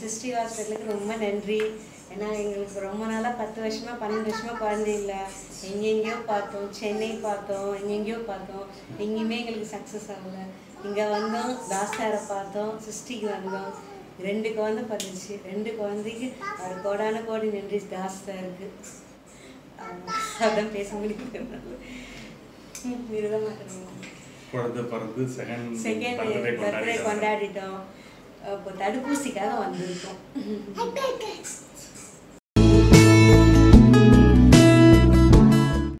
சிருஷ்டி ஹாஸ்பிட்டலுக்கு ரொம்ப நன்றி ஏன்னா எங்களுக்கு ரொம்ப நாளாக பத்து வருஷமா பன்னெண்டு வருஷமா குழந்தை இல்லை எங்கெங்கேயோ பார்த்தோம் சென்னை பார்த்தோம் எங்கெங்கேயோ பார்த்தோம் எங்கேயுமே எங்களுக்கு சக்ஸஸ் ஆகலை இங்கே வந்தோம் தாஸ்தாரை பார்த்தோம் சிருஷ்டிக்கு வந்தோம் ரெண்டு குழந்தை பிறந்துச்சு ரெண்டு குழந்தைக்கு அவர் கோடான கோடி நன்றி தாஸ்தாருக்கு அதான் பேச முடியும் இதுதான் மாட்டேன் குழந்தை பிறந்து செகண்ட் செகண்ட் பர்த்டே பர்த்டே கொண்டாடி கொண்டாடிட்டோம் இப்போ தடுப்பூசிக்காக வந்திருக்கோம்